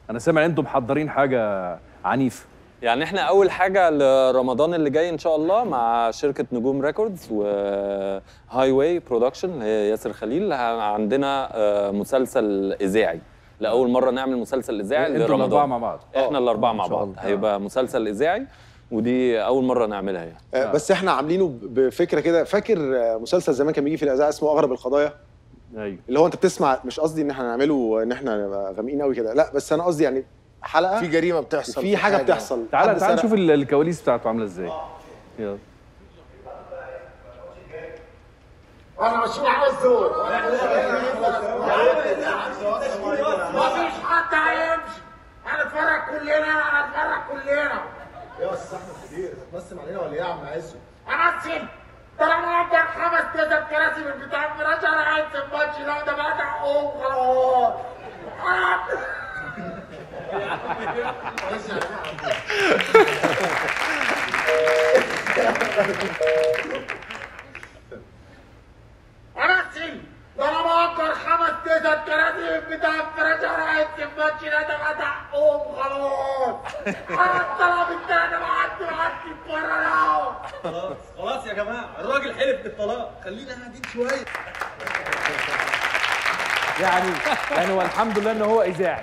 انا سامع انتم محضرين حاجه عنيفه يعني احنا اول حاجه لرمضان اللي جاي ان شاء الله مع شركه نجوم ريكوردز وهاي واي برودكشن اللي هي ياسر خليل ه- عندنا آه، مسلسل اذاعي لاول مره نعمل مسلسل اذاعي انتوا لرمضان الاربعه مع بعض احنا الاربعه مع إن شاء بعض الله. هيبقى مسلسل اذاعي ودي اول مره نعملها يعني آه، بس احنا عاملينه ب- بفكره كده فاكر آه، مسلسل زمان كان بيجي في الاذاعه اسمه اغرب القضايا ايوه اللي هو انت بتسمع مش قصدي ان احنا نعمله ان احنا نبقى غامقين قوي كده لا بس انا قصدي يعني حلقه في جريمه بتحصل في حاجه بتحصل تعالى حد تعالى سرق. نشوف ال- الكواليس بتاعته عامله ازاي يلا انا مش عايزه مفيش حد هيمشي هنتفرج كلنا هنتفرج كلنا يا استاذ احمد كبير هتمثل علينا ولا ايه يا عم عزو امثل طالما عندك خمس تسع كراسي من بتاع الفراش انا عايز الماتش ده ده بقى حقوق خلاص امثل طالما اجر خمس تسع كراسي من بتاع الفراش انا عايز الماتش ده ده بقى حقوق خلاص انا الطلب التاني معدي معدي بره خلاص خلاص يا جماعه الراجل حلف بالطلاق خلينا قاعدين شويه يعني يعني هو الحمد لله ان هو اذاعي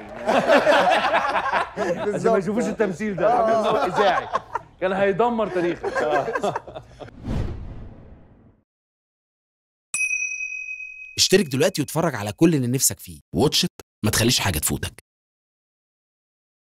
عشان ما يشوفوش التمثيل ده الحمد لله إن هو اذاعي كان هيدمر تاريخك اشترك دلوقتي واتفرج على كل اللي نفسك فيه واتش إت، ما تخليش حاجة تفوتك